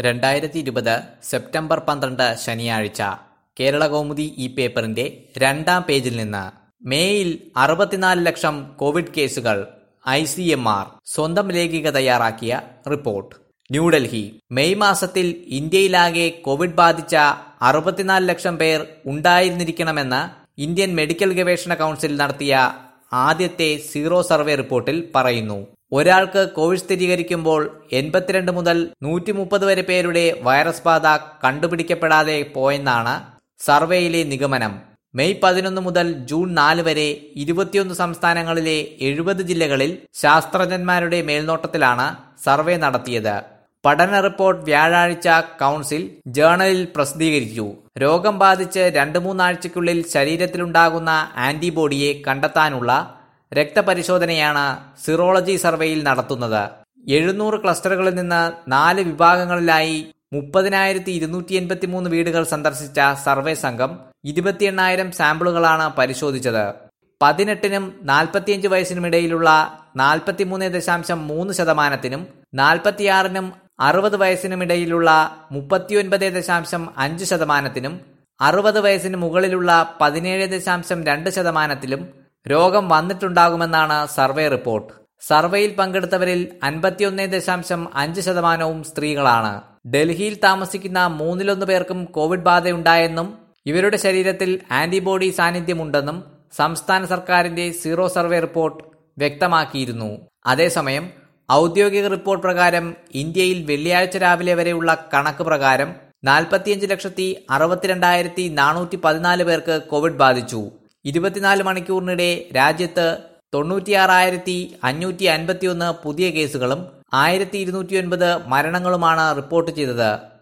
രണ്ടായിരത്തി ഇരുപത് സെപ്റ്റംബർ പന്ത്രണ്ട് ശനിയാഴ്ച കേരളകൗമുദി ഈ പേപ്പറിന്റെ രണ്ടാം പേജിൽ നിന്ന് മേയിൽ അറുപത്തിനാല് ലക്ഷം കോവിഡ് കേസുകൾ ഐ സി എം ആർ സ്വന്തം ലേഖിക തയ്യാറാക്കിയ റിപ്പോർട്ട് ന്യൂഡൽഹി മെയ് മാസത്തിൽ ഇന്ത്യയിലാകെ കോവിഡ് ബാധിച്ച അറുപത്തിനാല് ലക്ഷം പേർ ഉണ്ടായിരുന്നിരിക്കണമെന്ന് ഇന്ത്യൻ മെഡിക്കൽ ഗവേഷണ കൗൺസിൽ നടത്തിയ ആദ്യത്തെ സീറോ സർവേ റിപ്പോർട്ടിൽ പറയുന്നു ഒരാൾക്ക് കോവിഡ് സ്ഥിരീകരിക്കുമ്പോൾ എൺപത്തിരണ്ട് മുതൽ നൂറ്റി മുപ്പത് വരെ പേരുടെ വൈറസ് ബാധ കണ്ടുപിടിക്കപ്പെടാതെ പോയെന്നാണ് സർവേയിലെ നിഗമനം മെയ് പതിനൊന്ന് മുതൽ ജൂൺ നാല് വരെ ഇരുപത്തിയൊന്ന് സംസ്ഥാനങ്ങളിലെ എഴുപത് ജില്ലകളിൽ ശാസ്ത്രജ്ഞന്മാരുടെ മേൽനോട്ടത്തിലാണ് സർവേ നടത്തിയത് പഠന റിപ്പോർട്ട് വ്യാഴാഴ്ച കൗൺസിൽ ജേണലിൽ പ്രസിദ്ധീകരിച്ചു രോഗം ബാധിച്ച് രണ്ട് മൂന്നാഴ്ചയ്ക്കുള്ളിൽ ശരീരത്തിലുണ്ടാകുന്ന ആന്റിബോഡിയെ കണ്ടെത്താനുള്ള രക്തപരിശോധനയാണ് സിറോളജി സർവേയിൽ നടത്തുന്നത് എഴുന്നൂറ് ക്ലസ്റ്ററുകളിൽ നിന്ന് നാല് വിഭാഗങ്ങളിലായി മുപ്പതിനായിരത്തി ഇരുന്നൂറ്റി എൺപത്തി മൂന്ന് വീടുകൾ സന്ദർശിച്ച സർവേ സംഘം ഇരുപത്തി എണ്ണായിരം സാമ്പിളുകളാണ് പരിശോധിച്ചത് പതിനെട്ടിനും നാൽപ്പത്തിയഞ്ച് വയസ്സിനും ഇടയിലുള്ള നാൽപ്പത്തിമൂന്ന് ദശാംശം മൂന്ന് ശതമാനത്തിനും നാൽപ്പത്തിയാറിനും അറുപത് വയസ്സിനും ഇടയിലുള്ള മുപ്പത്തിയൊൻപത് ദശാംശം അഞ്ച് ശതമാനത്തിനും അറുപത് വയസ്സിന് മുകളിലുള്ള പതിനേഴ് ദശാംശം രണ്ട് ശതമാനത്തിലും രോഗം വന്നിട്ടുണ്ടാകുമെന്നാണ് സർവേ റിപ്പോർട്ട് സർവേയിൽ പങ്കെടുത്തവരിൽ അൻപത്തിയൊന്ന് ദശാംശം അഞ്ച് ശതമാനവും സ്ത്രീകളാണ് ഡൽഹിയിൽ താമസിക്കുന്ന മൂന്നിലൊന്ന് പേർക്കും കോവിഡ് ബാധയുണ്ടായെന്നും ഇവരുടെ ശരീരത്തിൽ ആന്റിബോഡി സാന്നിധ്യമുണ്ടെന്നും സംസ്ഥാന സർക്കാരിന്റെ സീറോ സർവേ റിപ്പോർട്ട് വ്യക്തമാക്കിയിരുന്നു അതേസമയം ഔദ്യോഗിക റിപ്പോർട്ട് പ്രകാരം ഇന്ത്യയിൽ വെള്ളിയാഴ്ച രാവിലെ വരെയുള്ള കണക്ക് പ്രകാരം നാൽപ്പത്തിയഞ്ച് ലക്ഷത്തി അറുപത്തിരണ്ടായിരത്തി നാനൂറ്റി പതിനാല് പേർക്ക് കോവിഡ് ബാധിച്ചു ഇരുപത്തിനാല് മണിക്കൂറിനിടെ രാജ്യത്ത് തൊണ്ണൂറ്റിയാറായിരത്തി അഞ്ഞൂറ്റി അൻപത്തിയൊന്ന് പുതിയ കേസുകളും ആയിരത്തി ഇരുന്നൂറ്റി ഒൻപത് മരണങ്ങളുമാണ് റിപ്പോർട്ട് ചെയ്തത്